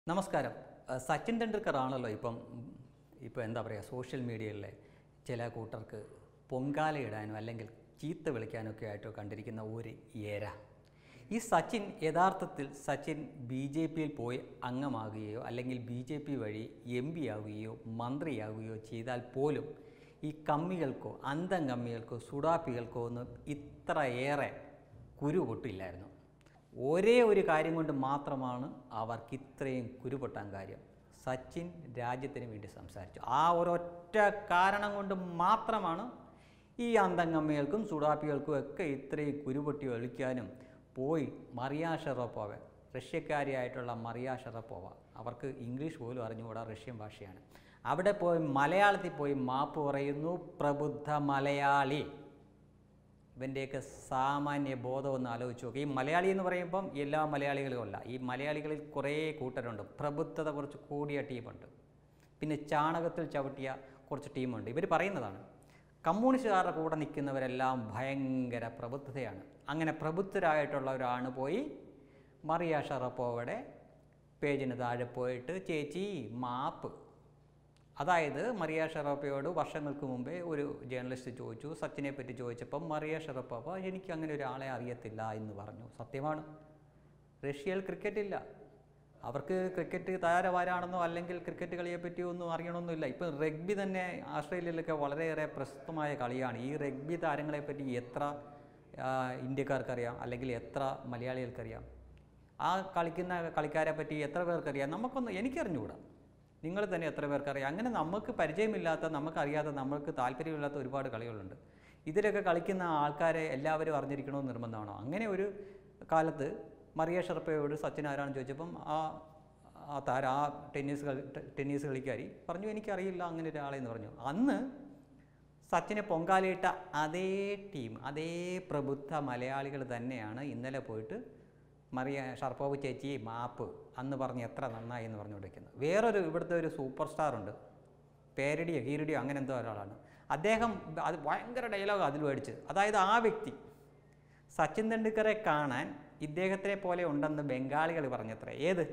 നമസ്കാരം അഹ് സച്ചിൻ തെണ്ടുൽക്കർ ആണല്ലോ ഇപ്പം ഇപ്പം എന്താ പറയുക സോഷ്യൽ മീഡിയയിലെ ചില കൂട്ടർക്ക് പൊങ്കാലയിടാനോ അല്ലെങ്കിൽ ചീത്ത വിളിക്കാനൊക്കെ ആയിട്ടോ കണ്ടിരിക്കുന്ന ഒരു ഏര ഈ സച്ചിൻ യഥാർത്ഥത്തിൽ സച്ചിൻ ബി ജെ പിയിൽ പോയി അംഗമാകുകയോ അല്ലെങ്കിൽ ബി ജെ പി വഴി എം പി ആവുകയോ മന്ത്രിയാവുകയോ ചെയ്താൽ പോലും ഈ കമ്മികൾക്കോ അന്തം കമ്മികൾക്കോ സുഡാപ്പികൾക്കോ ഒന്നും ഇത്രയേറെ കുരു പൊട്ടില്ലായിരുന്നു ഒരേ ഒരു കാര്യം കൊണ്ട് മാത്രമാണ് അവർക്ക് ഇത്രയും കുരുപൊട്ടാൻ കാര്യം സച്ചിൻ രാജ്യത്തിന് വേണ്ടി സംസാരിച്ചു ആ ഒരൊറ്റ കാരണം കൊണ്ട് മാത്രമാണ് ഈ അന്തംഗമ്മികൾക്കും സുഡാപ്പികൾക്കും ഒക്കെ ഇത്രയും കുരുപൊട്ടി ഒളിക്കാനും പോയി മറിയ ഷെറോപ്പോവ റഷ്യക്കാരിയായിട്ടുള്ള മറിയ ഷെറപ്പോവ അവർക്ക് ഇംഗ്ലീഷ് പോലും അറിഞ്ഞുകൂടാ റഷ്യൻ ഭാഷയാണ് അവിടെ പോയി മലയാളത്തിൽ പോയി മാപ്പ് പറയുന്നു പ്രബുദ്ധ മലയാളി ഇവൻ്റെയൊക്കെ സാമാന്യ ബോധം ഒന്ന് ആലോചിച്ച് നോക്കുക ഈ മലയാളി എന്ന് പറയുമ്പം എല്ലാ മലയാളികളും അല്ല ഈ മലയാളികളിൽ കുറേ കൂട്ടരുണ്ട് പ്രബുദ്ധത കുറച്ച് കൂടിയ ടീമുണ്ട് പിന്നെ ചാണകത്തിൽ ചവിട്ടിയ കുറച്ച് ടീമുണ്ട് ഇവർ പറയുന്നതാണ് കമ്മ്യൂണിസ്റ്റുകാരുടെ കൂടെ നിൽക്കുന്നവരെല്ലാം ഭയങ്കര പ്രബുദ്ധതയാണ് അങ്ങനെ പ്രബുദ്ധരായിട്ടുള്ളവരാണ് പോയി മറിയ ഷറപ്പോവയുടെ പേജിന് താഴെ പോയിട്ട് ചേച്ചി മാപ്പ് അതായത് മറിയ ഷറപ്പയോട് വർഷങ്ങൾക്ക് മുമ്പേ ഒരു ജേർണലിസ്റ്റ് ചോദിച്ചു സച്ചിനെ പറ്റി ചോദിച്ചപ്പം മറിയ ഷറപ്പ എനിക്ക് അങ്ങനെ ഒരാളെ അറിയത്തില്ല എന്ന് പറഞ്ഞു സത്യമാണ് റഷ്യയിൽ ക്രിക്കറ്റ് ഇല്ല അവർക്ക് ക്രിക്കറ്റ് താരമാരാണെന്നോ അല്ലെങ്കിൽ ക്രിക്കറ്റ് കളിയെ പറ്റിയോ ഒന്നും അറിയണമെന്നില്ല ഇപ്പം റഗ്ബി തന്നെ ആസ്ട്രേലിയയിലൊക്കെ വളരെയേറെ പ്രശസ്തമായ കളിയാണ് ഈ റഗ്ബി താരങ്ങളെ പറ്റി എത്ര ആ, ഇന്ത്യക്കാർക്കറിയാം അല്ലെങ്കിൽ എത്ര മലയാളികൾക്കറിയാം ആ കളിക്കുന്ന കളിക്കാരെ പറ്റി എത്ര പേർക്കറിയാം നമുക്കൊന്ന് എനിക്കറിഞ്ഞുകൂടാ നിങ്ങൾ തന്നെ എത്ര പേർക്കറിയാം അങ്ങനെ നമുക്ക് പരിചയമില്ലാത്ത നമുക്കറിയാത്ത നമ്മൾക്ക് താല്പര്യമില്ലാത്ത ഒരുപാട് കളികളുണ്ട് ഇതിലൊക്കെ കളിക്കുന്ന ആൾക്കാരെ എല്ലാവരും അറിഞ്ഞിരിക്കണമെന്ന് നിർബന്ധമാണോ അങ്ങനെ ഒരു കാലത്ത് മറിയ ഷെർപ്പയോട് സച്ചിൻ ആരാണെന്ന് ചോദിച്ചപ്പം ആ ആ താര ആ ടെന്നീസ് കളി ടെന്നീസ് കളിക്കാരി പറഞ്ഞു എനിക്കറിയില്ല അങ്ങനെ ഒരാളെ എന്ന് പറഞ്ഞു അന്ന് സച്ചിനെ പൊങ്കാലയിട്ട അതേ ടീം അതേ പ്രബുദ്ധ മലയാളികൾ തന്നെയാണ് ഇന്നലെ പോയിട്ട് മറിയ ഷർപ്പോവ് ചേച്ചി മാപ്പ് അന്ന് പറഞ്ഞ് എത്ര നന്നായി എന്ന് പറഞ്ഞുകൊണ്ടിരിക്കുന്നത് വേറൊരു ഇവിടുത്തെ ഒരു സൂപ്പർ സ്റ്റാർ ഉണ്ട് പേരടിയോ കീരടിയോ അങ്ങനെ എന്തോ ഒരാളാണ് അദ്ദേഹം അത് ഭയങ്കര ഡയലോഗ് അതിൽ മേടിച്ച് അതായത് ആ വ്യക്തി സച്ചിൻ തെണ്ടുൽക്കറെ കാണാൻ ഇദ്ദേഹത്തിനെ പോലെ ഉണ്ടെന്ന് ബംഗാളികൾ പറഞ്ഞത്രേ ഏത്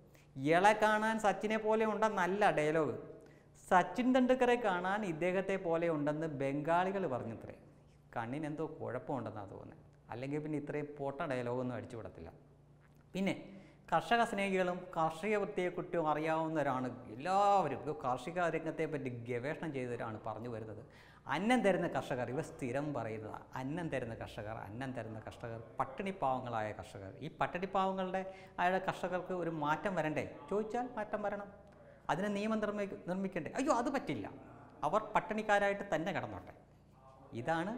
ഇളെ കാണാൻ സച്ചിനെ പോലെ ഉണ്ടെന്നല്ല ഡയലോഗ് സച്ചിൻ തെണ്ടുൽക്കറെ കാണാൻ ഇദ്ദേഹത്തെ പോലെ ഉണ്ടെന്ന് ബംഗാളികൾ പറഞ്ഞത്രേ കണ്ണിന് എന്തോ കുഴപ്പമുണ്ടെന്നാണ് തോന്നുന്നത് അല്ലെങ്കിൽ പിന്നെ ഇത്രയും പൊട്ട ഡയലോഗൊന്നും അടിച്ചു വിടത്തില്ല പിന്നെ കർഷക സ്നേഹികളും കാർഷിക വൃത്തിയെക്കുറിച്ചും അറിയാവുന്നവരാണ് എല്ലാവരും ഇത് കാർഷിക രംഗത്തെ പറ്റി ഗവേഷണം ചെയ്തവരാണ് പറഞ്ഞു വരുന്നത് അന്നം തരുന്ന കർഷകർ ഇവ സ്ഥിരം പറയുന്നത് അന്നം തരുന്ന കർഷകർ അന്നം തരുന്ന കർഷകർ പട്ടിണിപ്പാവങ്ങളായ കർഷകർ ഈ പട്ടിണിപ്പാവങ്ങളുടെ അയാളുടെ കർഷകർക്ക് ഒരു മാറ്റം വരണ്ടേ ചോദിച്ചാൽ മാറ്റം വരണം അതിന് നിയമം നിർമ്മി നിർമ്മിക്കണ്ടേ അയ്യോ അത് പറ്റില്ല അവർ പട്ടിണിക്കാരായിട്ട് തന്നെ കിടന്നോട്ടെ ഇതാണ്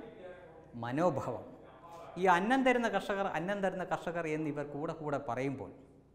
മനോഭാവം ഈ അന്നം തരുന്ന കർഷകർ അന്നം തരുന്ന കർഷകർ എന്നിവർ കൂടെ കൂടെ പറയുമ്പോൾ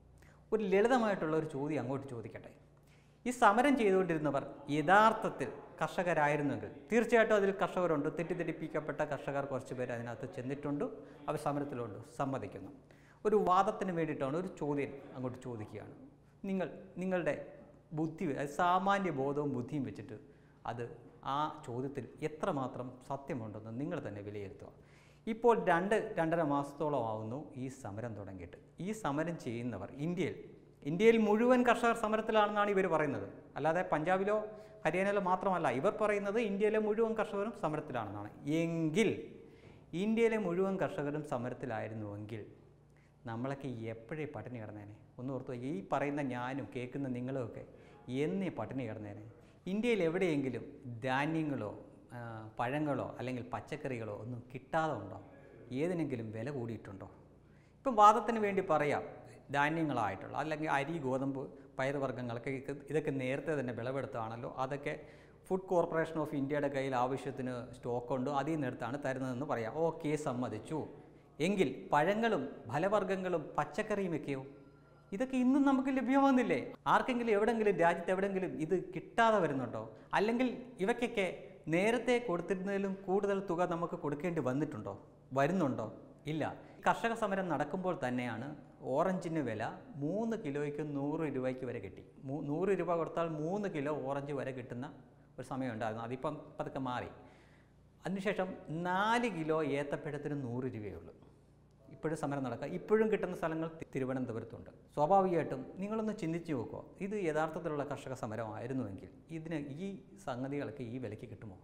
ഒരു ലളിതമായിട്ടുള്ള ഒരു ചോദ്യം അങ്ങോട്ട് ചോദിക്കട്ടെ ഈ സമരം ചെയ്തുകൊണ്ടിരുന്നവർ യഥാർത്ഥത്തിൽ കർഷകരായിരുന്നെങ്കിൽ തീർച്ചയായിട്ടും അതിൽ കർഷകരുണ്ട് തെറ്റിദ്ധരിപ്പിക്കപ്പെട്ട കർഷകർ കുറച്ച് പേര് അതിനകത്ത് ചെന്നിട്ടുണ്ട് അവർ സമരത്തിലുണ്ട് സമ്മതിക്കുന്നു ഒരു വാദത്തിന് വേണ്ടിയിട്ടാണ് ഒരു ചോദ്യം അങ്ങോട്ട് ചോദിക്കുകയാണ് നിങ്ങൾ നിങ്ങളുടെ ബുദ്ധി അത് സാമാന്യ ബോധവും ബുദ്ധിയും വെച്ചിട്ട് അത് ആ ചോദ്യത്തിൽ എത്രമാത്രം സത്യമുണ്ടെന്ന് നിങ്ങൾ തന്നെ വിലയിരുത്തുക ഇപ്പോൾ രണ്ട് രണ്ടര മാസത്തോളം ആവുന്നു ഈ സമരം തുടങ്ങിയിട്ട് ഈ സമരം ചെയ്യുന്നവർ ഇന്ത്യയിൽ ഇന്ത്യയിൽ മുഴുവൻ കർഷകർ സമരത്തിലാണെന്നാണ് ഇവർ പറയുന്നത് അല്ലാതെ പഞ്ചാബിലോ ഹരിയാനയിലോ മാത്രമല്ല ഇവർ പറയുന്നത് ഇന്ത്യയിലെ മുഴുവൻ കർഷകരും സമരത്തിലാണെന്നാണ് എങ്കിൽ ഇന്ത്യയിലെ മുഴുവൻ കർഷകരും സമരത്തിലായിരുന്നുവെങ്കിൽ നമ്മളൊക്കെ എപ്പോഴേ പട്ടിണി കിടന്നേനെ ഒന്ന് ഓർത്തു നോക്കിയേ. ഈ പറയുന്ന ഞാനും കേൾക്കുന്ന നിങ്ങളുമൊക്കെ എന്നേ പട്ടിണി കിടന്നേനെ ഇന്ത്യയിൽ എവിടെയെങ്കിലും ധാന്യങ്ങളോ ആ, പഴങ്ങളോ അല്ലെങ്കിൽ പച്ചക്കറികളോ ഒന്നും കിട്ടാതെ ഉണ്ടോ ഏതിനെങ്കിലും വില കൂടിയിട്ടുണ്ടോ ഇപ്പം വാദത്തിന് വേണ്ടി പറയാം ധാന്യങ്ങളായിട്ടുള്ള അല്ലെങ്കിൽ അരി ഗോതമ്പ് പയറുവർഗ്ഗങ്ങളൊക്കെ ഇത് ഇതൊക്കെ നേരത്തെ തന്നെ വിളവെടുത്താണല്ലോ അതൊക്കെ ഫുഡ് കോർപ്പറേഷൻ ഓഫ് ഇന്ത്യയുടെ കയ്യിൽ ആവശ്യത്തിന് സ്റ്റോക്കുണ്ട് അതിൽ നിന്നെടുത്താണ് തരുന്നതെന്ന് പറയാം ഓക്കെ സമ്മതിച്ചു എങ്കിൽ പഴങ്ങളും ഫലവർഗ്ഗങ്ങളും പച്ചക്കറിയുമൊക്കെയോ ഇതൊക്കെ ഇന്നും നമുക്ക് ലഭ്യമാകുന്നില്ലേ ആർക്കെങ്കിലും എവിടെങ്കിലും രാജ്യത്ത് എവിടെങ്കിലും ഇത് കിട്ടാതെ വരുന്നുണ്ടോ അല്ലെങ്കിൽ ഇവയ്ക്കൊക്കെ നേരത്തെ കൊടുത്തിരുന്നതിലും കൂടുതൽ തുക നമുക്ക് കൊടുക്കേണ്ടി വന്നിട്ടുണ്ടോ വരുന്നുണ്ടോ ഇല്ല കർഷക സമരം നടക്കുമ്പോൾ തന്നെയാണ് ഓറഞ്ചിന് വില മൂന്ന് കിലോയ്ക്ക് നൂറ് രൂപയ്ക്ക് വരെ കിട്ടി മൂ- നൂറ് രൂപ കൊടുത്താൽ മൂന്ന് കിലോ ഓറഞ്ച് വരെ കിട്ടുന്ന ഒരു സമയമുണ്ടായിരുന്നു അതിപ്പം പതുക്കെ മാറി അതിനുശേഷം നാല് കിലോ ഏത്തപ്പഴത്തിന് നൂറ് രൂപയേ ഉള്ളൂ ഇപ്പോഴും സമരം നടക്കുക ഇപ്പോഴും കിട്ടുന്ന സ്ഥലങ്ങൾ തി- തിരുവനന്തപുരത്തുണ്ട് സ്വാഭാവികമായിട്ടും നിങ്ങളൊന്ന് ചിന്തിച്ച് നോക്കുമോ ഇത് യഥാർത്ഥത്തിലുള്ള കർഷക സമരമായിരുന്നുവെങ്കിൽ ഇതിന് ഈ സംഗതികളൊക്കെ ഈ വിലയ്ക്ക് കിട്ടുമോ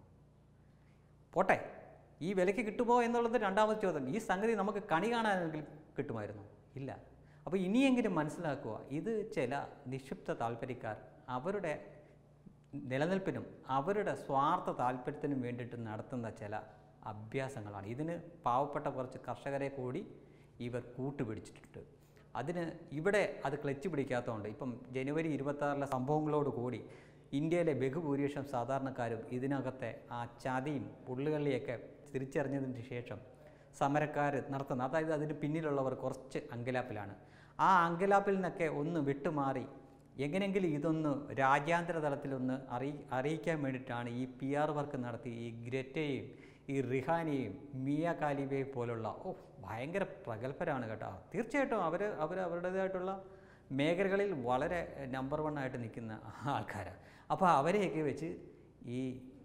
പോട്ടെ ഈ വിലയ്ക്ക് കിട്ടുമോ എന്നുള്ളത് രണ്ടാമത്തെ ചോദ്യം ഈ സംഗതി നമുക്ക് കണി കാണാനെങ്കിലും കിട്ടുമായിരുന്നു ഇല്ല അപ്പോൾ ഇനിയെങ്കിലും മനസ്സിലാക്കുക ഇത് ചില നിക്ഷിപ്ത താല്പര്യക്കാർ അവരുടെ നിലനിൽപ്പിനും അവരുടെ സ്വാർത്ഥ താല്പര്യത്തിനും വേണ്ടിയിട്ട് നടത്തുന്ന ചില അഭ്യാസങ്ങളാണ് ഇതിന് പാവപ്പെട്ട കുറച്ച് കർഷകരെ കൂടി ഇവർ കൂട്ടുപിടിച്ചിട്ടുണ്ട് അതിന് ഇവിടെ അത് ക്ലച്ച് പിടിക്കാത്തതുകൊണ്ട് ഇപ്പം ജനുവരി ഇരുപത്താറിലെ സംഭവങ്ങളോട് കൂടി ഇന്ത്യയിലെ ബഹുഭൂരിപക്ഷം സാധാരണക്കാരും ഇതിനകത്തെ ആ ചതിയും പുള്ളുകളിയൊക്കെ തിരിച്ചറിഞ്ഞതിന് ശേഷം സമരക്കാർ നടത്തുന്ന അതായത് അതിന് പിന്നിലുള്ളവർ കുറച്ച് അങ്കലാപ്പിലാണ് ആ അങ്കലാപ്പിൽ നിന്നൊക്കെ ഒന്ന് വിട്ടുമാറി എങ്ങനെയെങ്കിലും ഇതൊന്ന് രാജ്യാന്തര തലത്തിലൊന്ന് അറിയി അറിയിക്കാൻ വേണ്ടിയിട്ടാണ് ഈ പി ആർ വർക്ക് നടത്തി ഈ ഗ്രറ്റയെയും ഈ റിഹാനെയും മിയ കാലിബയെ പോലുള്ള ഓ ഭയങ്കര പ്രഗത്ഭരാണ് കേട്ടോ തീർച്ചയായിട്ടും അവർ അവർ അവരുടേതായിട്ടുള്ള മേഖലകളിൽ വളരെ നമ്പർ വൺ ആയിട്ട് നിൽക്കുന്ന ആൾക്കാരാണ് അപ്പോൾ അവരെയൊക്കെ വെച്ച് ഈ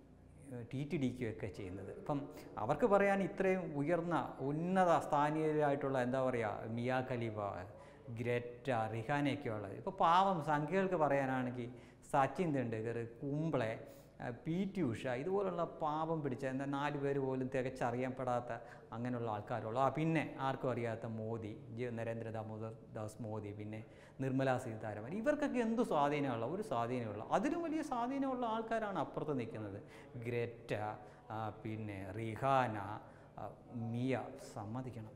ടി ടി ഡിക്കുകയൊക്കെ ചെയ്യുന്നത് ഇപ്പം അവർക്ക് പറയാൻ ഇത്രയും ഉയർന്ന ഉന്നത സ്ഥാനീയരായിട്ടുള്ള എന്താ പറയുക മിയ ഖലീഫ ഗ്രറ്റ റിഹാനയൊക്കെ ഉള്ളത് ഇപ്പോൾ പാവം സംഖ്യകൾക്ക് പറയാനാണെങ്കിൽ സച്ചിൻ തെണ്ടുൽക്കർ കുംബ്ലെ ആ, പി ടി ഉഷ ഇതുപോലുള്ള പാവം പിടിച്ച എന്താ നാല് പേര് പോലും തികച്ചറിയപ്പെടാത്ത അങ്ങനെയുള്ള ആൾക്കാരുള്ളൂ ആ പിന്നെ ആർക്കും അറിയാത്ത മോദി ജി- നരേന്ദ്ര ദാമോദർ ദാസ് മോദി പിന്നെ നിർമ്മലാ സീതാരാമൻ ഇവർക്കൊക്കെ എന്ത് സ്വാധീനമുള്ള ഒരു സ്വാധീനമുള്ള അതിലും വലിയ സ്വാധീനമുള്ള ആൾക്കാരാണ് അപ്പുറത്ത് നിൽക്കുന്നത് ഗ്രറ്റ ആ, പിന്നെ റിഹാന ആ, മിയ സമ്മതിക്കണം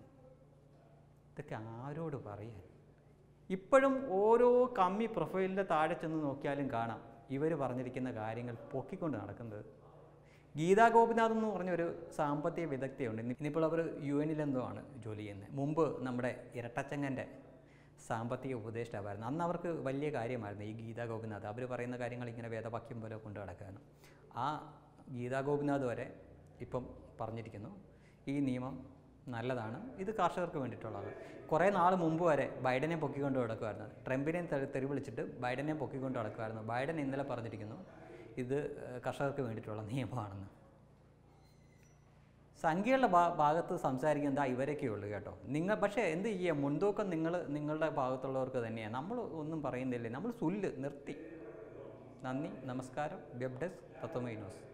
ഇതൊക്കെ ആരോട് പറയാൻ ഇപ്പോഴും ഓരോ കമ്മി പ്രൊഫൈലിൻ്റെ താഴെ ചെന്ന് നോക്കിയാലും കാണാം ഇവർ പറഞ്ഞിരിക്കുന്ന കാര്യങ്ങൾ പൊക്കിക്കൊണ്ട് നടക്കുന്നത് ഗീതാ ഗോപിനാഥ് എന്ന് പറഞ്ഞൊരു സാമ്പത്തിക വിദഗ്ധയുണ്ട് ഇന്ന് ഇന്നിപ്പോൾ അവർ യു എനിലെന്തോ ആണ് ജോലി ചെയ്യുന്നത് മുമ്പ് നമ്മുടെ ഇരട്ടച്ചങ്ങൻ്റെ സാമ്പത്തിക ഉപദേഷ്ടാവായിരുന്നു അന്ന് അവർക്ക് വലിയ കാര്യമായിരുന്നു ഈ ഗീതാ ഗോപിനാഥ് അവർ പറയുന്ന കാര്യങ്ങൾ ഇങ്ങനെ വേദവാക്യം പോലെ കൊണ്ട് നടക്കുകയാണ് ആ ഗീതാ ഗോപിനാഥ് വരെ ഇപ്പം പറഞ്ഞിരിക്കുന്നു ഈ നിയമം നല്ലതാണ് ഇത് കർഷകർക്ക് വേണ്ടിയിട്ടുള്ളത് കുറേ നാൾ മുമ്പ് വരെ ബൈഡനെ പൊക്കിക്കൊണ്ട് നടക്കുമായിരുന്നു ട്രംപിനെ തെറി തെറി വിളിച്ചിട്ട് ബൈഡനെ പൊക്കിക്കൊണ്ട് നടക്കുമായിരുന്നു ബൈഡൻ ഇന്നലെ പറഞ്ഞിരിക്കുന്നു ഇത് ഏഹ്, കർഷകർക്ക് വേണ്ടിയിട്ടുള്ള നിയമമാണെന്ന് സംഖ്യകളുടെ ഭാ ഭാഗത്ത് സംസാരിക്കുന്നത് ഇവരൊക്കെ ഉള്ളൂ കേട്ടോ നിങ്ങൾ പക്ഷേ എന്ത് ചെയ്യുക മുൻതൂക്കം നിങ്ങൾ നിങ്ങളുടെ ഭാഗത്തുള്ളവർക്ക് തന്നെയാണ് നമ്മൾ ഒന്നും പറയുന്നില്ലേ നമ്മൾ സുല്ല് നിർത്തി നന്ദി നമസ്കാരം വെബ് ഡെസ്ക് തത്വമൈ ന്യൂസ്